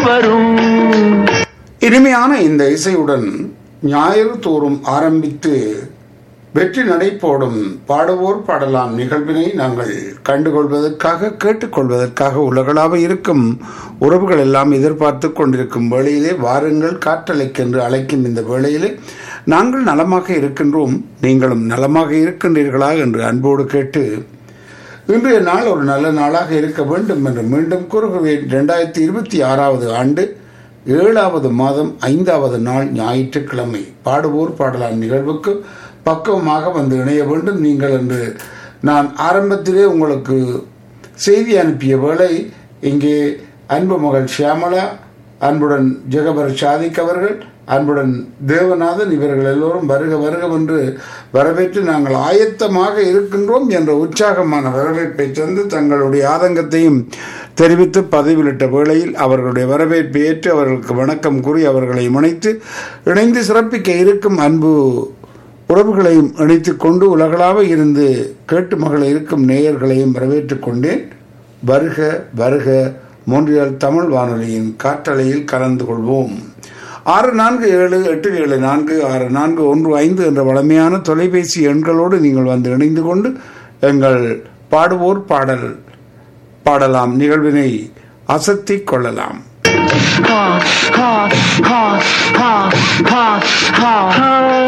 வரும் இனிமையான இந்த இசையுடன் ஞாயிறு தோறும் ஆரம்பித்து வெற்றி நடை போடும் பாடுவோர் பாடலாம் நிகழ்வினை நாங்கள் கண்டுகொள்வதற்காக கேட்டுக்கொள்வதற்காக உலகளாவ இருக்கும் உறவுகள் எல்லாம் எதிர்பார்த்து கொண்டிருக்கும் வேளையிலே வாருங்கள் காற்றலைக்கென்று அழைக்கும் இந்த வேளையிலே நாங்கள் நலமாக இருக்கின்றோம் நீங்களும் நலமாக இருக்கின்றீர்களா என்று அன்போடு கேட்டு இன்றைய நாள் ஒரு நல்ல நாளாக இருக்க வேண்டும் என்று மீண்டும் கூறுகிறேன் இரண்டாயிரத்தி இருபத்தி ஆறாவது ஆண்டு ஏழாவது மாதம் ஐந்தாவது நாள் ஞாயிற்றுக்கிழமை பாடுவோர் பாடலாம் நிகழ்வுக்கு பக்குவமாக வந்து இணைய வேண்டும் நீங்கள் என்று நான் ஆரம்பத்திலே உங்களுக்கு செய்தி அனுப்பிய வேளை இங்கே அன்பு மகள் ஷியாமலா அன்புடன் ஜெகபர் சாதிக் அவர்கள் அன்புடன் தேவநாதன் இவர்கள் எல்லோரும் வருக வருக என்று வரவேற்று நாங்கள் ஆயத்தமாக இருக்கின்றோம் என்ற உற்சாகமான வரவேற்பை தந்து தங்களுடைய ஆதங்கத்தையும் தெரிவித்து பதிவிலிட்ட வேளையில் அவர்களுடைய வரவேற்பை ஏற்று அவர்களுக்கு வணக்கம் கூறி அவர்களை முனைத்து இணைந்து சிறப்பிக்க இருக்கும் அன்பு உறவுகளையும் இணைத்துக் கொண்டு உலகளாக இருந்து கேட்டு மகள இருக்கும் நேயர்களையும் வரவேற்றுக் கொண்டேன் வருக வருக மோன்றியால் தமிழ் வானொலியின் காற்றலையில் கலந்து கொள்வோம் ஆறு நான்கு ஏழு எட்டு ஏழு நான்கு ஆறு நான்கு ஒன்று ஐந்து என்ற வளமையான தொலைபேசி எண்களோடு நீங்கள் வந்து இணைந்து கொண்டு எங்கள் பாடுவோர் பாடல் பாடலாம் நிகழ்வினை அசத்திக் கொள்ளலாம் ஹா ஹா ஹா ஹா ஹா ஹா